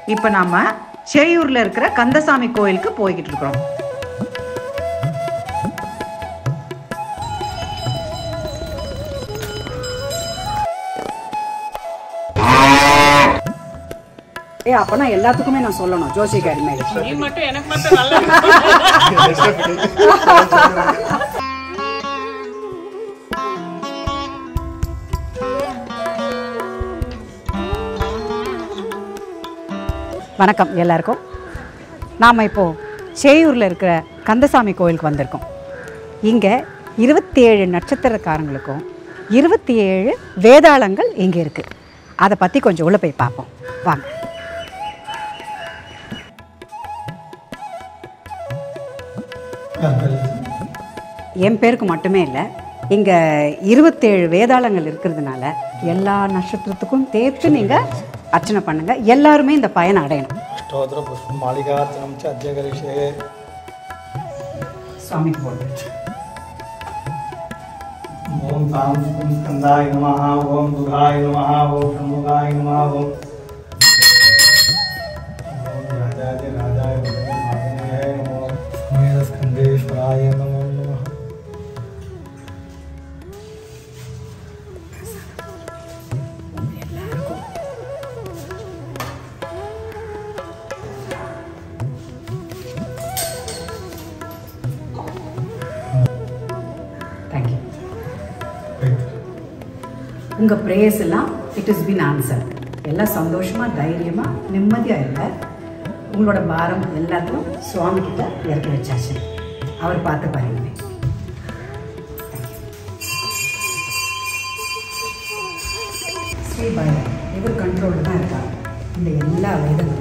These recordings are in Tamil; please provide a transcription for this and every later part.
இப்போ நாம சேயூர்ல இருக்கிற கந்தசாமி கோயிலுக்கு போய்கிட்டு இருக்கிறோம் ஏ அப்பனா எல்லாத்துக்குமே நான் சொல்லணும் ஜோசிகாரி மாதிரி நீ மட்டும் எனக்கு மட்டும் நல்லா வணக்கம் எல்லாருக்கும் நாம் இப்போது சேயூரில் இருக்கிற கந்தசாமி கோயிலுக்கு வந்திருக்கோம் இங்கே இருபத்தி ஏழு நட்சத்திரக்காரங்களுக்கும் இருபத்தி ஏழு வேதாளங்கள் இங்கே இருக்குது அதை பற்றி கொஞ்சம் உள்ளே போய் பார்ப்போம் வாங்க என் பேருக்கு மட்டுமே இல்லை இங்கே இருபத்தேழு வேதாளங்கள் இருக்கிறதுனால எல்லா நட்சத்திரத்துக்கும் சேர்த்து நீங்கள் அர்ச்சனை பண்ணுங்கள் எல்லாருமே இந்த பயனை அடையணும் अष्टोत्तर पुष्प मालिकार्चनम च अद्य करिष्ये சுவாமிக்கு போடுறது ओम ताम सुम स्कंदाय नमः ओम दुर्गाय नमः ओम षण्मुखाय नमः ओम ओम राजाय राजाय वदनाय नमः वेद स्कंदेश्वराय नमो नमः தேங்க்யூ உங்கள் ப்ரேயர்ஸ் எல்லாம் இட் இஸ் பின் ஆன்சர் எல்லாம் சந்தோஷமாக தைரியமாக நிம்மதியாக இருங்க உங்களோட பாரம் எல்லாத்தையும் சுவாமி கிட்ட இறக்கி வச்சாச்சு அவர் பார்த்து பாருங்க ஸ்ரீபாயர் இவர் கண்ட்ரோலில் தான் இருக்காங்க இந்த எல்லா வேதங்களும்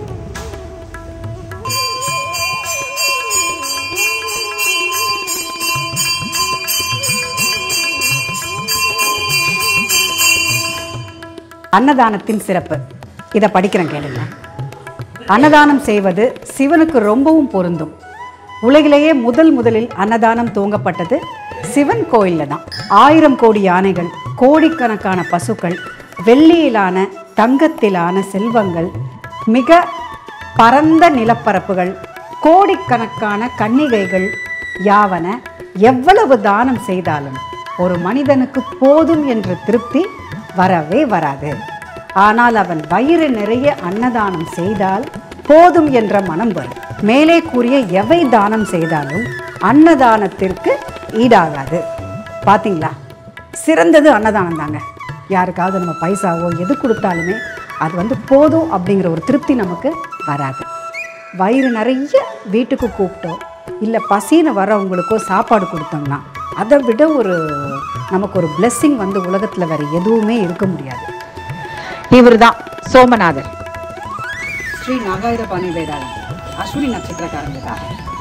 அன்னதானத்தின் சிறப்பு இதை படிக்கிறேன் கேளுங்க அன்னதானம் செய்வது சிவனுக்கு ரொம்பவும் பொருந்தும் உலகிலேயே முதல் முதலில் அன்னதானம் துவங்கப்பட்டது சிவன் கோயிலில் தான் ஆயிரம் கோடி யானைகள் கோடிக்கணக்கான பசுக்கள் வெள்ளியிலான தங்கத்திலான செல்வங்கள் மிக பரந்த நிலப்பரப்புகள் கோடிக்கணக்கான கன்னிகைகள் யாவன எவ்வளவு தானம் செய்தாலும் ஒரு மனிதனுக்கு போதும் என்ற திருப்தி வரவே வராது ஆனால் அவன் வயிறு நிறைய அன்னதானம் செய்தால் போதும் என்ற மனம் வரும் மேலே கூறிய எவை தானம் செய்தாலும் அன்னதானத்திற்கு ஈடாகாது பாத்தீங்களா சிறந்தது அன்னதானம் தாங்க யாருக்காவது நம்ம பைசாவோ எது கொடுத்தாலுமே அது வந்து போதும் அப்படிங்கிற ஒரு திருப்தி நமக்கு வராது வயிறு நிறைய வீட்டுக்கு கூப்பிட்டோ இல்லை பசின்னு வரவங்களுக்கோ சாப்பாடு கொடுத்தோம்னா அதை விட ஒரு நமக்கு ஒரு blessing வந்து உலகத்தில் வேறு எதுவுமே இருக்க முடியாது இவர் தான் சோமநாதர் ஸ்ரீ நாகாயுதபாணி வேதாளம் அஸ்வினி நட்சத்திரக்காரங்களுக்காக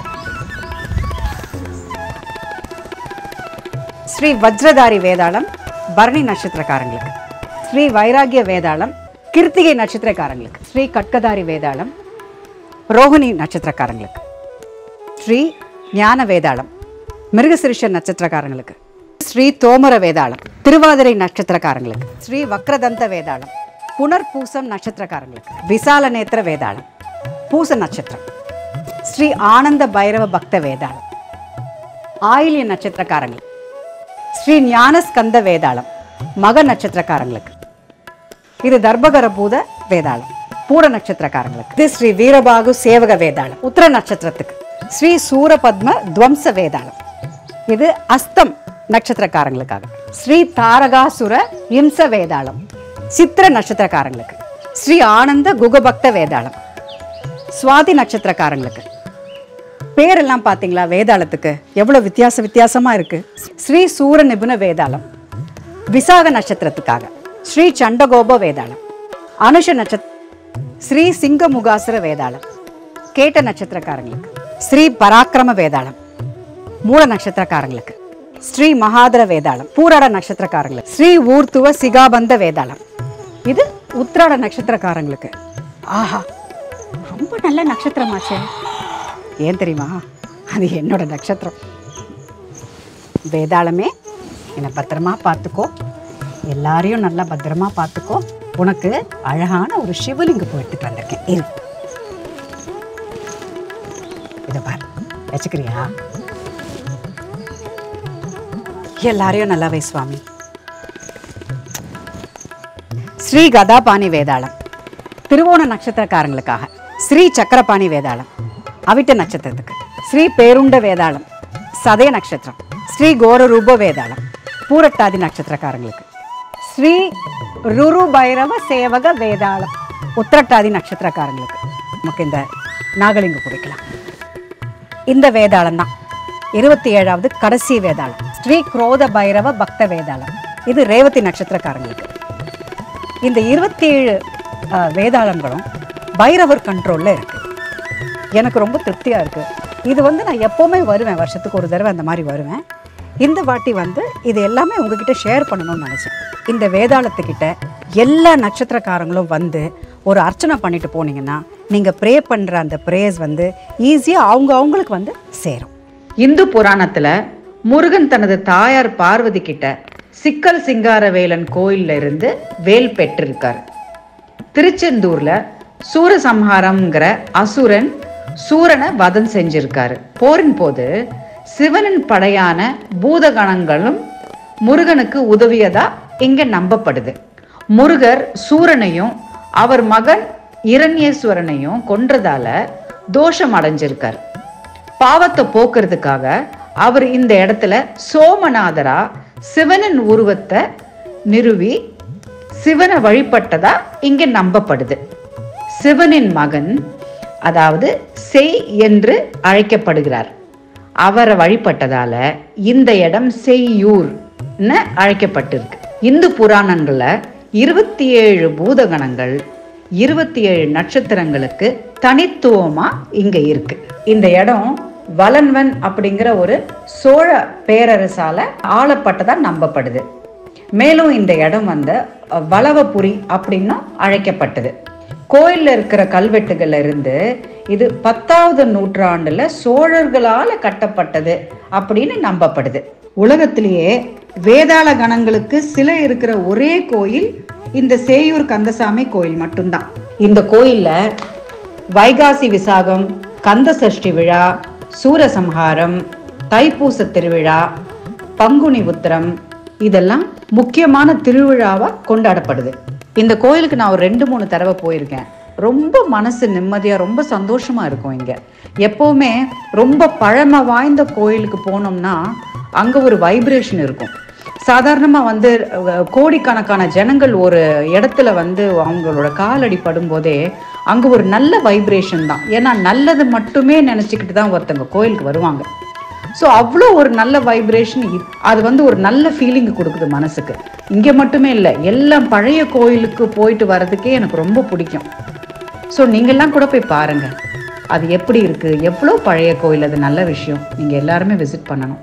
ஸ்ரீ வஜ்ரதாரி வேதாளம் பரணி நட்சத்திரக்காரங்களுக்கு ஸ்ரீ வைராகிய வேதாளம் கிருத்திகை நட்சத்திரக்காரங்களுக்கு ஸ்ரீ கட்கதாரி வேதாளம் ரோஹிணி நட்சத்திரக்காரங்களுக்கு ஸ்ரீ ஞான வேதாளம் மிருகசிருஷ நட்சத்திரக்காரங்களுக்கு ஸ்ரீ தோமர வேதாளம் திருவாதிரை நட்சத்திரக்காரங்களுக்கு ஸ்ரீ வக்ரதந்த வேதாளம் புனர்பூசம் நட்சத்திரக்காரங்களுக்கு விசால நேத்திர வேதாளம் பூச நட்சத்திரம் ஸ்ரீ ஆனந்த பைரவ பக்த வேதாளம் ஆயில்ய நட்சத்திரக்காரங்களுக்கு ஸ்ரீ ஞானஸ்கந்த வேதாளம் மக நட்சத்திரக்காரங்களுக்கு இது தர்பகர பூத வேதாளம் பூர நட்சத்திரக்காரங்களுக்கு இது ஸ்ரீ வீரபாகு சேவக வேதாளம் உத்தர நட்சத்திரத்துக்கு ஸ்ரீ சூரபத்ம துவம்ச வேதாளம் இது அஸ்தம் நட்சத்திரக்காரங்களுக்காக ஸ்ரீ தாரகாசுர இம்ச வேதாளம் சித்திர நட்சத்திரக்காரங்களுக்கு ஸ்ரீ ஆனந்த குகபக்த வேதாளம் சுவாதி நட்சத்திரக்காரங்களுக்கு பேரெல்லாம் பார்த்தீங்களா வேதாளத்துக்கு எவ்வளோ வித்தியாச வித்தியாசமாக இருக்கு ஸ்ரீ சூர நிபுண வேதாளம் விசாக நட்சத்திரத்துக்காக ஸ்ரீ சண்டகோப வேதாளம் அனுஷ நட்சத் ஸ்ரீ சிங்கமுகாசுர வேதாளம் கேட்ட நட்சத்திரக்காரங்களுக்கு ஸ்ரீ பராக்கிரம வேதாளம் மூல நட்சத்திரக்காரங்களுக்கு ஸ்ரீ மகாதர வேதாளம் பூராட நட்சத்திரக்காரங்களுக்கு ஸ்ரீ ஊர்த்துவ சிகாபந்த வேதாளம் இது உத்திராட நட்சத்திரக்காரங்களுக்கு ஆஹா ரொம்ப நல்ல நட்சத்திரமாச்சே ஏன் தெரியுமா அது என்னோட நட்சத்திரம் வேதாளமே என்னை பத்திரமா பார்த்துக்கோ எல்லாரையும் நல்லா பத்திரமா பார்த்துக்கோ உனக்கு அழகான ஒரு சிவலிங்க எடுத்துட்டு வந்திருக்கேன் இரு வச்சுக்கிறியா எல்லாரையும் நல்லா வை சுவாமி ஸ்ரீ கதாபாணி வேதாளம் திருவோண நட்சத்திரக்காரங்களுக்காக ஸ்ரீ சக்கரபாணி வேதாளம் அவிட்ட நட்சத்திரத்துக்கு ஸ்ரீ பேருண்ட வேதாளம் சதய நட்சத்திரம் ஸ்ரீ கோரரூப வேதாளம் பூரட்டாதி நட்சத்திரக்காரங்களுக்கு ஸ்ரீ ருரு பைரவ சேவக வேதாளம் உத்திரட்டாதி நட்சத்திரக்காரங்களுக்கு நமக்கு இந்த நாகலிங்கம் குடிக்கலாம் இந்த வேதாளம் தான் இருபத்தி ஏழாவது கடைசி வேதாளம் ஸ்ரீ குரோத பைரவ பக்த வேதாளம் இது ரேவதி நட்சத்திரக்காரங்களுக்கு இந்த இருபத்தி ஏழு வேதாளங்களும் பைரவர் கண்ட்ரோலில் இருக்கு எனக்கு ரொம்ப திருப்தியாக இருக்கு இது வந்து நான் எப்போவுமே வருவேன் வருஷத்துக்கு ஒரு தடவை அந்த மாதிரி வருவேன் இந்த வாட்டி வந்து இது எல்லாமே உங்ககிட்ட ஷேர் பண்ணணும்னு நினச்சேன் இந்த வேதாளத்துக்கிட்ட எல்லா நட்சத்திரக்காரங்களும் வந்து ஒரு அர்ச்சனை பண்ணிட்டு போனீங்கன்னா நீங்கள் ப்ரே பண்ணுற அந்த ப்ரேயர்ஸ் வந்து ஈஸியாக அவங்க அவங்களுக்கு வந்து சேரும் இந்து புராணத்துல முருகன் தனது தாயார் பார்வதி கிட்ட சிக்கல் சிங்காரவேலன் கோயில்ல இருந்து வேல் பெற்றிருக்கார் திருச்செந்தூர்ல சூரசம்ஹாரம்ங்கிற அசுரன் சூரனை வதம் செஞ்சிருக்காரு போரின் போது சிவனின் படையான பூதகணங்களும் முருகனுக்கு உதவியதா இங்க நம்பப்படுது முருகர் சூரனையும் அவர் மகன் இரண்யேஸ்வரனையும் கொன்றதால தோஷம் அடைஞ்சிருக்கார் பாவத்தை போக்குறதுக்காக அவர் இந்த இடத்துல சோமநாதரா சிவனின் உருவத்தை நிறுவி சிவனை வழிபட்டதா இங்க நம்பப்படுது சிவனின் மகன் அதாவது செய் என்று அழைக்கப்படுகிறார் அவரை வழிபட்டதால இந்த இடம் செய்யூர்னு அழைக்கப்பட்டிருக்கு இந்து புராணங்கள்ல இருபத்தி ஏழு பூதகணங்கள் இருபத்தி ஏழு நட்சத்திரங்களுக்கு தனித்துவமா இங்க இருக்கு இந்த இடம் வலன்வன் அப்படிங்கிற ஒரு சோழ பேரரசால ஆளப்பட்டதா நம்பப்படுது மேலும் இந்த இடம் வந்து அஹ், வளவபுரி அப்படின்னும் அழைக்கப்பட்டது கோயில்ல இருக்கிற கல்வெட்டுகள்ல இருந்து இது பத்தாவது நூற்றாண்டுல சோழர்களால கட்டப்பட்டது அப்படின்னு நம்பப்படுது உலகத்திலேயே வேதாள கணங்களுக்கு சிலை இருக்கிற ஒரே கோயில் இந்த சேயூர் கந்தசாமி கோயில் மட்டும்தான் இந்த கோயில்ல வைகாசி விசாகம் கந்த சஷ்டி விழா சூரசம்ஹாரம் தைப்பூச திருவிழா பங்குனி உத்திரம் இதெல்லாம் முக்கியமான திருவிழாவா கொண்டாடப்படுது இந்த கோயிலுக்கு நான் ஒரு ரெண்டு மூணு தடவை போயிருக்கேன் ரொம்ப மனசு நிம்மதியா ரொம்ப சந்தோஷமா இருக்கும் இங்க எப்பவுமே ரொம்ப பழமை வாய்ந்த கோயிலுக்கு போனோம்னா அங்க ஒரு வைப்ரேஷன் இருக்கும் சாதாரணமா வந்து அஹ், கோடிக்கணக்கான ஜனங்கள் ஒரு இடத்துல வந்து அவங்களோட காலடி படும்போதே அங்க ஒரு நல்ல வைப்ரேஷன் தான் ஏன்னா நல்லது மட்டுமே நினைச்சுக்கிட்டு தான் ஒருத்தவங்க கோயிலுக்கு வருவாங்க ஸோ அவ்வளோ ஒரு நல்ல வைப்ரேஷன் அது வந்து ஒரு நல்ல ஃபீலிங் கொடுக்குது மனசுக்கு இங்கே மட்டுமே இல்லை எல்லாம் பழைய கோயிலுக்கு போயிட்டு வர்றதுக்கே எனக்கு ரொம்ப பிடிக்கும் ஸோ நீங்கள்லாம் கூட போய் பாருங்க அது எப்படி இருக்கு எவ்வளோ பழைய கோயில் அது நல்ல விஷயம் நீங்கள் எல்லாருமே விசிட் பண்ணணும்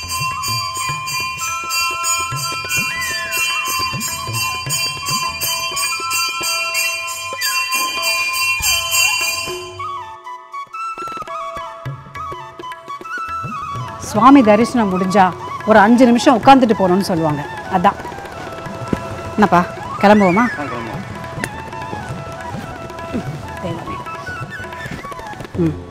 சுவாமி தரிசனம் முடிஞ்சா ஒரு அஞ்சு நிமிஷம் உட்காந்துட்டு போகணும்னு சொல்லுவாங்க அதான் என்னப்பா கிளம்புவோமா தெய்வமே. ம்